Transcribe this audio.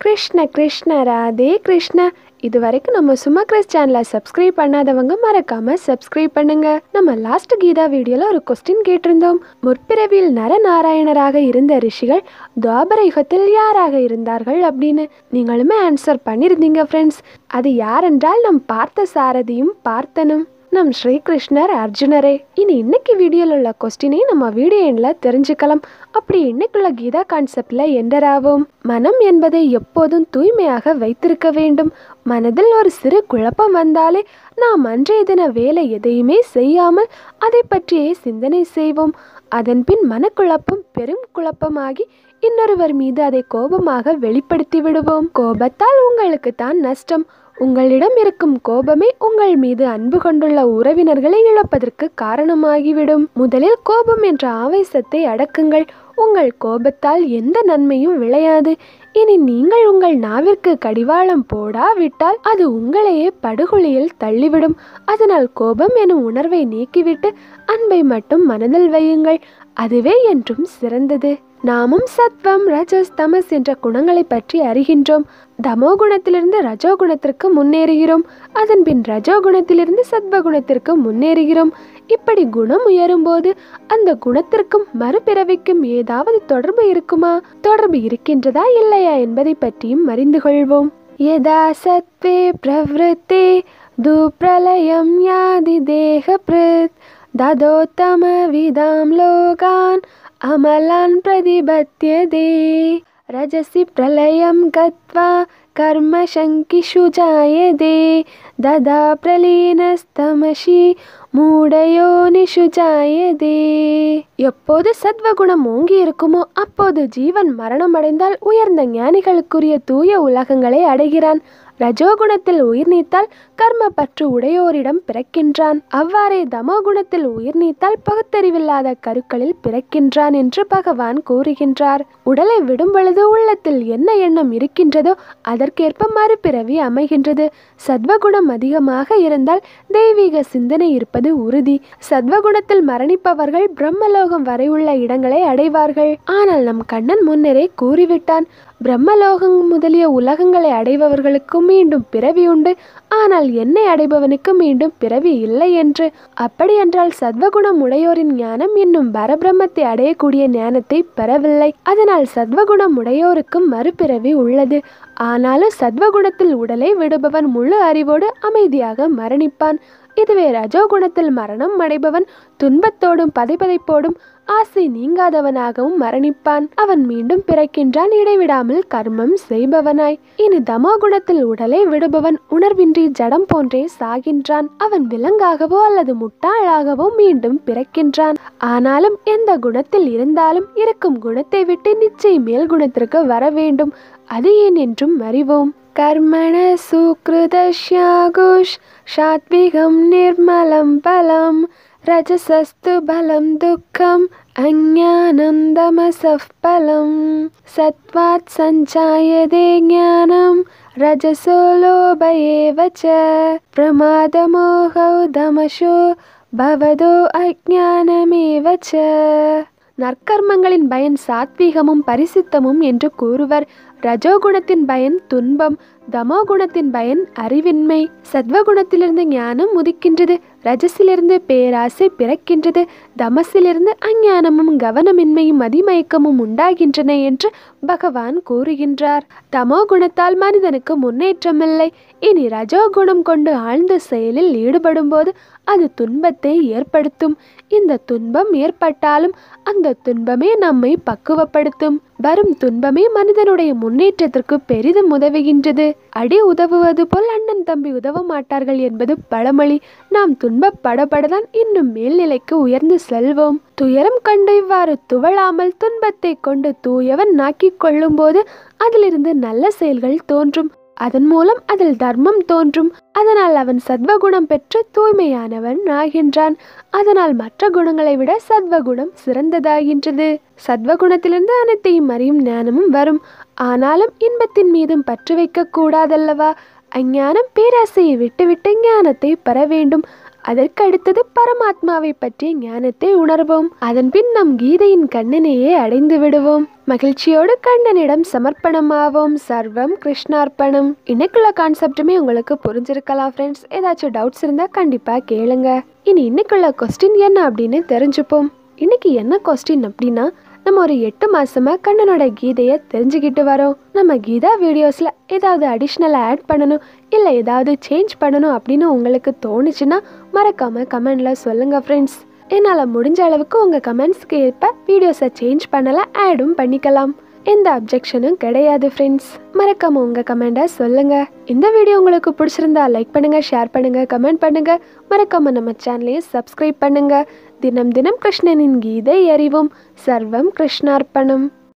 கிருஷ்ண கிருஷ்ண ராதே கிருஷ்ண இது வரைக்கும் நம்ம சும்மா கிறிஸ் சேனலை சப்ஸ்கிரைப் பண்ணாதவங்க மறக்காம சப்ஸ்கிரைப் பண்ணுங்க நம்ம லாஸ்ட் கீதா வீடியோல ஒரு கொஸ்டின் கேட்டிருந்தோம் முற்பிறவியில் நரநாராயணராக இருந்த ரிஷிகள் துவாபர யுகத்தில் யாராக இருந்தார்கள் அப்படின்னு நீங்களுமே ஆன்சர் பண்ணியிருந்தீங்க ஃப்ரெண்ட்ஸ் அது யாரென்றால் நம் பார்த்த சாரதியும் பார்த்தனும் நம் ஸ்ரீகிருஷ்ணர் அர்ஜுனரே இனி இன்னைக்கு வீடியோல உள்ள கொஸ்டினை நம்ம வீடியோ எண்ணில் தெரிஞ்சுக்கலாம் அப்படி இன்னைக்குள்ள கீதா கான்செப்ட்ல எண்டராவோம் மனம் என்பதை எப்போதும் தூய்மையாக வைத்திருக்க வேண்டும் மனதில் ஒரு சிறு குழப்பம் வந்தாலே நாம் அன்றைய தின வேலை எதையுமே செய்யாமல் அதை பற்றியே சிந்தனை செய்வோம் அதன்பின் மனக்குழப்பம் பெரும் குழப்பமாகி இன்னொருவர் மீது அதை கோபமாக வெளிப்படுத்தி விடுவோம் கோபத்தால் உங்களுக்கு தான் நஷ்டம் உங்களிடம் இருக்கும் கோபமே உங்கள் மீது அன்பு கொண்டுள்ள உறவினர்களை இழப்பதற்கு காரணமாகிவிடும் முதலில் கோபம் என்ற ஆவேசத்தை அடக்குங்கள் உங்கள் கோபத்தால் எந்த நன்மையும் விளையாது இனி நீங்கள் உங்கள் நாவிற்கு கடிவாளம் போடாவிட்டால் அது உங்களையே படுகொலியில் தள்ளிவிடும் அதனால் கோபம் எனும் உணர்வை நீக்கிவிட்டு அன்பை மட்டும் மனதில் வையுங்கள் அதுவே என்றும் சிறந்தது நாமும் சத்வம் ரஜஸ் தமஸ் என்ற குணங்களை பற்றி அறிகின்றோம் தமோ குணத்திலிருந்து ரஜோ குணத்திற்கு முன்னேறுகிறோம் அதன் பின் ரஜோ குணத்திலிருந்து சத்வ குணத்திற்கு முன்னேறுகிறோம் இப்படி குணம் உயரும்போது அந்த குணத்திற்கும் மறுபிறவிக்கும் ஏதாவது தொடர்பு இருக்குமா தொடர்பு இருக்கின்றதா இல்லையா என்பதை பற்றியும் அறிந்து கொள்வோம் யதா சத்வே பிரவருத்தே துப்ரலயம் யாதி தேக பிருத் ததோத்தம விதாம் லோகான் अमलान् प्रतिपद्यते रजसि प्रलयं गत्वा कर्मशङ्किषु जायते ददा प्रलीनस्तमसि மூடயோனிஷு ஜாயதே எப்போது சத்வகுணம் ஓங்கி இருக்குமோ அப்போது ஜீவன் மரணமடைந்தால் உயர்ந்த ஞானிகளுக்குரிய தூய உலகங்களை அடைகிறான் ரஜோகுணத்தில் உயிர் நீத்தால் கர்ம பற்று உடையோரிடம் பிறக்கின்றான் அவ்வாறே தமோகுணத்தில் உயிர் நீத்தால் பகுத்தறிவில்லாத கருக்களில் பிறக்கின்றான் என்று பகவான் கூறுகின்றார் உடலை விடும் பொழுது உள்ளத்தில் என்ன எண்ணம் இருக்கின்றதோ அதற்கேற்ப மறுபிறவி அமைகின்றது சத்வகுணம் அதிகமாக இருந்தால் தெய்வீக சிந்தனை இருப்பது உறுதி சத்வகுணத்தில் மரணிப்பவர்கள் பிரம்மலோகம் வரை உள்ள இடங்களை அடைவார்கள் ஆனால் நம் கண்ணன் முன்னரே கூறிவிட்டான் பிரம்மலோகம் முதலிய உலகங்களை அடைபவர்களுக்கு மீண்டும் பிறவி உண்டு ஆனால் என்னை அடைபவனுக்கு மீண்டும் பிறவி இல்லை என்று அப்படியென்றால் சத்வகுணம் உடையோரின் ஞானம் என்னும் பரபிரம்மத்தை அடையக்கூடிய ஞானத்தை பெறவில்லை அதனால் சத்வகுணம் உடையோருக்கும் மறுபிறவி உள்ளது ஆனாலும் சத்வகுணத்தில் உடலை விடுபவன் முழு அறிவோடு அமைதியாக மரணிப்பான் இதுவே ரஜோகுணத்தில் மரணம் அடைபவன் துன்பத்தோடும் பதைப்பதைப்போடும் ஆசை நீங்காதவனாகவும் மரணிப்பான் அவன் மீண்டும் பிறக்கின்றான் இடைவிடாமல் கர்மம் செய்பவனாய் இனி தமோ குணத்தில் உடலை விடுபவன் உணர்வின்றி ஜடம் போன்றே சாகின்றான் அவன் விலங்காகவோ அல்லது முட்டாளாகவோ மீண்டும் பிறக்கின்றான் ஆனாலும் எந்த குணத்தில் இருந்தாலும் இருக்கும் குணத்தை விட்டு நிச்சயம் மேல் குணத்திற்கு வர வேண்டும் அது ஏன் என்றும் அறிவோம் कर्मण सुकृतश्यागुष सात्विकं निर्मलं बलं रजसस्तु बलं दुःखम् अज्ञानन्दमसः फलं सत्त्वात् सञ्जायते ज्ञानं रजसो लोभ एव च प्रमादमोहौ दमशो பவதோ அஜானமேவ ச நற்கர்மங்களின் பயன் சாத்வீகமும் பரிசுத்தமும் என்று கூறுவர் ரஜோகுணத்தின் பயன் துன்பம் தமோகுணத்தின் பயன் அறிவின்மை சத்வகுணத்திலிருந்து ஞானம் உதிக்கின்றது ரஜசிலிருந்து பேராசை பிறக்கின்றது தமசிலிருந்து அஞ்ஞானமும் கவனமின்மையும் மதிமயக்கமும் உண்டாகின்றன என்று பகவான் கூறுகின்றார் தமோ குணத்தால் மனிதனுக்கு முன்னேற்றமில்லை இனி ரஜோகுணம் கொண்டு ஆழ்ந்த செயலில் ஈடுபடும் போது அது துன்பத்தை ஏற்படுத்தும் இந்த துன்பம் ஏற்பட்டாலும் அந்த துன்பமே நம்மை பக்குவப்படுத்தும் வரும் துன்பமே மனிதனுடைய முன்னேற்றத்திற்கு பெரிதும் உதவுகின்றது அடி உதவுவது போல் அண்ணன் தம்பி உதவ மாட்டார்கள் என்பது பழமொழி நாம் துன்பப்படப்படதான் இன்னும் மேல்நிலைக்கு உயர்ந்து செல்வோம் துயரம் கண்டு இவ்வாறு துவளாமல் துன்பத்தை கொண்டு தூயவன் நாக்கிக் கொள்ளும் போது அதிலிருந்து நல்ல செயல்கள் தோன்றும் அதன் மூலம் அதில் தர்மம் தோன்றும் அதனால் அவன் சத்வகுணம் பெற்று தூய்மையானவன் ஆகின்றான் அதனால் மற்ற குணங்களை விட சத்வகுணம் சிறந்ததாகின்றது சத்வகுணத்திலிருந்து அனைத்தையும் அறியும் ஞானமும் வரும் ஆனாலும் இன்பத்தின் மீதும் பற்று வைக்க கூடாதல்லவா அஞ்ஞானம் பேராசையை விட்டுவிட்டு ஞானத்தை பெற வேண்டும் அதற்கு அடுத்தது பரமாத்மாவை பற்றிய ஞானத்தை உணர்வோம் அதன் பின் நம் கீதையின் கண்ணனையே அடைந்து விடுவோம் மகிழ்ச்சியோடு கண்ணனிடம் சமர்ப்பணமாவோம் சர்வம் கிருஷ்ணார்ப்பணம் இன்னைக்குள்ள கான்செப்டுமே உங்களுக்கு புரிஞ்சிருக்கலாம் ஃப்ரெண்ட்ஸ் ஏதாச்சும் டவுட்ஸ் இருந்தால் கண்டிப்பாக கேளுங்க இனி இன்னைக்குள்ள கொஸ்டின் என்ன அப்படின்னு தெரிஞ்சுப்போம் இன்னைக்கு என்ன கொஸ்டின் அப்படின்னா நம்ம ஒரு எட்டு மாசமா கண்ணனோட கீதையை தெரிஞ்சுக்கிட்டு வரோம் நம்ம கீதா வீடியோஸ்ல ஏதாவது அடிஷ்னலாக ஆட் பண்ணணும் இல்லை ஏதாவது சேஞ்ச் பண்ணணும் அப்படின்னு உங்களுக்கு தோணுச்சுன்னா மறக்காம கமெண்ட்ல சொல்லுங்க ஃப்ரெண்ட்ஸ் என்னால் முடிஞ்ச அளவுக்கு உங்கள் கமெண்ட்ஸ்க்கு ஏற்ப வீடியோஸை சேஞ்ச் பண்ணலாம் ஆடும் பண்ணிக்கலாம் எந்த அப்ஜெக்ஷனும் கிடையாது ஃப்ரெண்ட்ஸ் மறக்காம உங்க கமெண்டை சொல்லுங்க இந்த வீடியோ உங்களுக்கு பிடிச்சிருந்தா லைக் பண்ணுங்க ஷேர் பண்ணுங்க கமெண்ட் பண்ணுங்க மறக்காம நம்ம சேனலையும் சப்ஸ்கிரைப் பண்ணுங்க தினம் தினம் கிருஷ்ணனின் கீதை அறிவும் சர்வம் கிருஷ்ணார்ப்பணம்